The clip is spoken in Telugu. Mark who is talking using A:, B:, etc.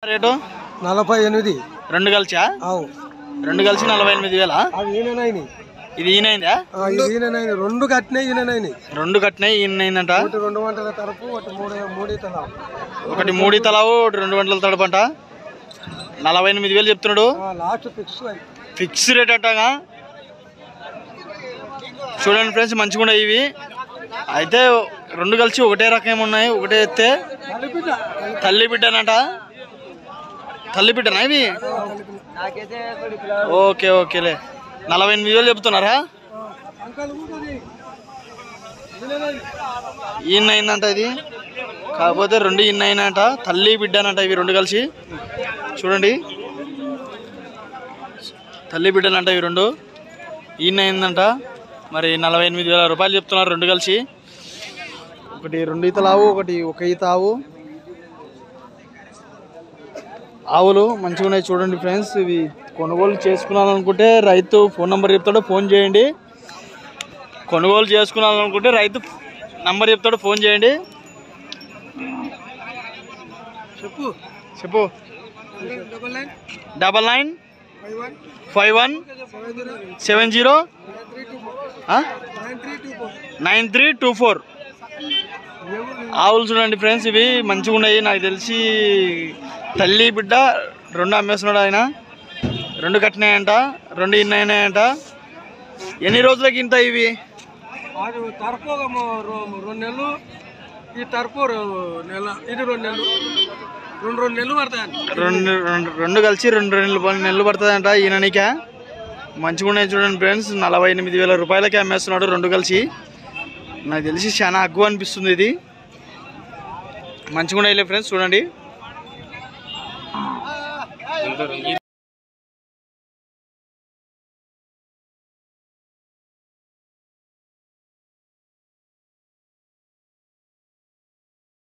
A: రేటు
B: నలభై ఎనిమిది
A: రెండు కలిసా
B: అవు
A: రెండు కలిసి నలభై ఎనిమిది వేలా
B: అవి ఈయనైనాయి
A: ఇది ఈయనైందా
B: ఇది ఈయనైనాయి రెండు కట్టినాయి ఈయనైనాయి
A: రెండు కట్టినాయి ఈయనైందంట
B: ఒకటి రెండు వంటల తరపు ఒకటి మూడు మూడు తల
A: ఒకటి మూడు తలావు ఒకటి రెండు గంటల తడపంట నలభై ఎనిమిది వేలు చెప్తున్నాడు
B: లాస్ట్ ఫిక్స్
A: ఫిక్స్ రేట్ అంటగా చూడండి ఫ్రెండ్స్ మంచిగా ఉన్నాయి ఇవి అయితే రెండు కలిసి ఒకటే రకం ఉన్నాయి ఒకటే ఎత్తే తల్లి బిడ్డనంట తల్లి బిడ్డనా ఇవి ఓకే ఓకేలే నలభై ఎనిమిది వేలు చెప్తున్నారా ఈయన అయిందంట ఇది కాకపోతే రెండు ఇన్న అయినంట తల్లి బిడ్డనంట ఇవి రెండు కలిసి చూడండి తల్లి బిడ్డలంట ఇవి రెండు ఈయన అయిందంట మరి నలభై ఎనిమిది వేల రూపాయలు చెప్తున్నారు రెండు కలిసి ఒకటి రెండు ఈతలు ఆవు ఒకటి ఒక ఈత ఆవు ఆవులు మంచిగా ఉన్నాయి చూడండి ఫ్రెండ్స్ ఇవి కొనుగోలు చేసుకున్నాలనుకుంటే రైతు ఫోన్ నెంబర్ చెప్తాడు ఫోన్ చేయండి కొనుగోలు చేసుకున్నాలనుకుంటే రైతు నంబర్ చెప్తాడు ఫోన్ చేయండి
B: చెప్పు
A: చెప్పు
B: double nine
A: double nine
B: five one
A: five one
B: seven zero
A: seven zero
B: three two four nine three two four
A: nine three two four ఆవులు చూడండి ఫ్రెండ్స్ ఇవి మంచిగా ఉన్నాయి నాకు తెలిసి తల్లి బిడ్డ రెండు అమ్మేస్తున్నాడు ఆయన రెండు కట్టినాయంట రెండు ఇన్నాయంట ఎన్ని రోజులకి ఇంత ఇవి
B: అది తరపు ఒక మో- రో- రెండు నెలలు ఈ తరపు రో- నెల ఇది రెండు నెలలు రెండు రెండు నెలలు పడతాయండి
A: రెండు రెండు రెండు కలిసి రెండు రెండు నెలలు నెలలు పడుతుందంట ఈయననిక మంచిగా ఉన్నాయి చూడండి ఫ్రెండ్స్ నలభై ఎనిమిది వేల రూపాయలకి అమ్మేస్తున్నాడు రెండు కలిసి నాకు తెలిసి చాలా అగ్గు అనిపిస్తుంది ఇది మంచిగా ఉన్నాయి ఫ్రెండ్స్ చూడండి